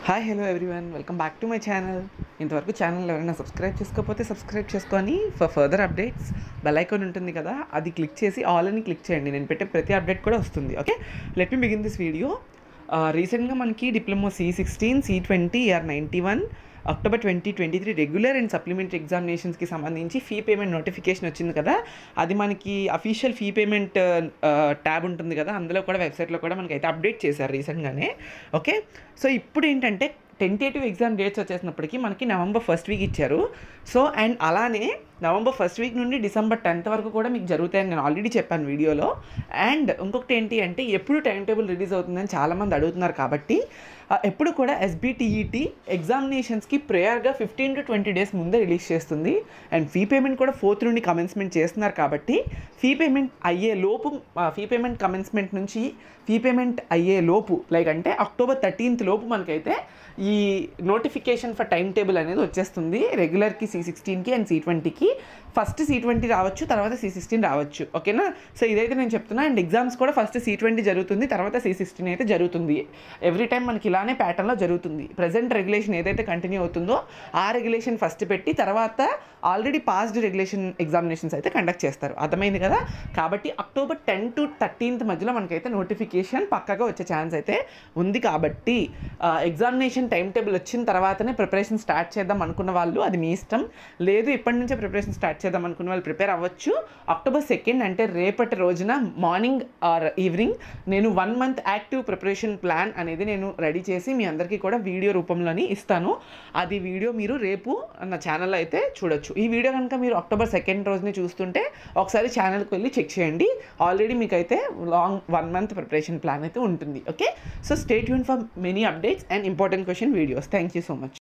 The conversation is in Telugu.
hi hello everyone welcome back to my channel ఇంతవరకు ఛానల్ ఎవరైనా సబ్స్క్రైబ్ చేసుకోకపోతే సబ్స్క్రైబ్ చేసుకొని for further updates bell icon ఉంటుంది కదా అది క్లిక్ చేసి ఆల్ అని క్లిక్ చేయండి నేను పెట్టే ప్రతి అప్డేట్ కూడా వస్తుంది okay let me begin this video రీసెంట్గా మనకి diploma C sixteen C twenty R ninety one October twenty twenty three regular and supplementary ఎగ్జామినేషన్స్కి సంబంధించి ఫీ పేమెంట్ నోటిఫికేషన్ వచ్చింది కదా అది మనకి అఫీషియల్ ఫీ పేమెంట్ ట్యాబ్ ఉంటుంది కదా అందులో కూడా వెబ్సైట్లో కూడా మనకి అయితే అప్డేట్ చేశారు రీసెంట్గానే ఓకే సో ఇప్పుడు ఏంటంటే టెంటేటివ్ ఎగ్జామ్ డేట్స్ వచ్చేసినప్పటికీ మనకి నవంబర్ ఫస్ట్ వీక్ ఇచ్చారు సో అండ్ అలానే నవంబర్ ఫస్ట్ వీక్ నుండి డిసెంబర్ టెన్త్ వరకు కూడా మీకు జరుగుతాయని నేను ఆల్రెడీ చెప్పాను వీడియోలో అండ్ ఇంకొకటి ఏంటి అంటే ఎప్పుడు టైం టేబుల్ రిలీజ్ అవుతుందని చాలామంది అడుగుతున్నారు కాబట్టి ఆ, ఎప్పుడు కూడా ఎస్బిటిఈటి ఎగ్జామినేషన్స్కి ప్రేయర్గా ఫిఫ్టీన్ టు ట్వంటీ డేస్ ముందే రిలీజ్ చేస్తుంది అండ్ ఫీ పేమెంట్ కూడా ఫోర్త్ నుండి కమెన్స్మెంట్ చేస్తున్నారు కాబట్టి ఫీ పేమెంట్ అయ్యే లోపు ఫీ పేమెంట్ కమెన్స్మెంట్ నుంచి ఫీ పేమెంట్ అయ్యే లోపు లైక్ అంటే అక్టోబర్ థర్టీన్త్ లోపు మనకైతే ఈ నోటిఫికేషన్ ఫర్ టైం టేబుల్ అనేది వచ్చేస్తుంది రెగ్యులర్కి సి సిక్స్టీన్కి అండ్ సి ట్వంటీకి ఫస్ట్ సి ట్వంటీ రావచ్చు తర్వాత సి సిక్స్టీన్ రావచ్చు ఓకేనా సో ఇదైతే నేను చెప్తున్నా అండ్ ఎగ్జామ్స్ కూడా ఫస్ట్ సి ట్వంటీ జరుగుతుంది తర్వాత సి సిక్స్టీన్ అయితే జరుగుతుంది ఎవ్రీ టైం మనకి ఇలానే ప్యాటర్న్లో జరుగుతుంది ప్రజెంట్ రెగ్యులేషన్ ఏదైతే కంటిన్యూ అవుతుందో ఆ రెగ్యులేషన్ ఫస్ట్ పెట్టి తర్వాత ఆల్రెడీ పాస్డ్ రెగ్యులేషన్ ఎగ్జామినేషన్స్ అయితే కండక్ట్ చేస్తారు అర్థమైంది కదా కాబట్టి అక్టోబర్ టెన్ టు థర్టీన్త్ మధ్యలో మనకైతే నోటిఫికేషన్ పక్కగా వచ్చే ఛాన్స్ అయితే ఉంది కాబట్టి ఎగ్జామినేషన్ టైం టేబుల్ వచ్చిన తర్వాతనే ప్రిపరేషన్ స్టార్ట్ చేద్దాం అనుకున్న వాళ్ళు అది మీ ఇష్టం లేదు ఇప్పటి నుంచే ప్రిపరేషన్ స్టార్ట్ చేద్దాం అనుకున్న వాళ్ళు ప్రిపేర్ అవ్వచ్చు అక్టోబర్ సెకండ్ అంటే రేపటి రోజున మార్నింగ్ ఆర్ ఈవినింగ్ నేను one month active preparation plan అనేది నేను రెడీ చేసి మీ అందరికీ కూడా వీడియో రూపంలోని ఇస్తాను అది వీడియో మీరు రేపు నా ఛానల్లో అయితే చూడొచ్చు ఈ వీడియో కనుక మీరు అక్టోబర్ సెకండ్ రోజుని చూస్తుంటే ఒకసారి ఛానల్కి వెళ్ళి చెక్ చేయండి ఆల్రెడీ మీకైతే long one month preparation plan అయితే ఉంటుంది ఓకే సో స్టేట్ యూన్ for many updates and important question videos thank you so much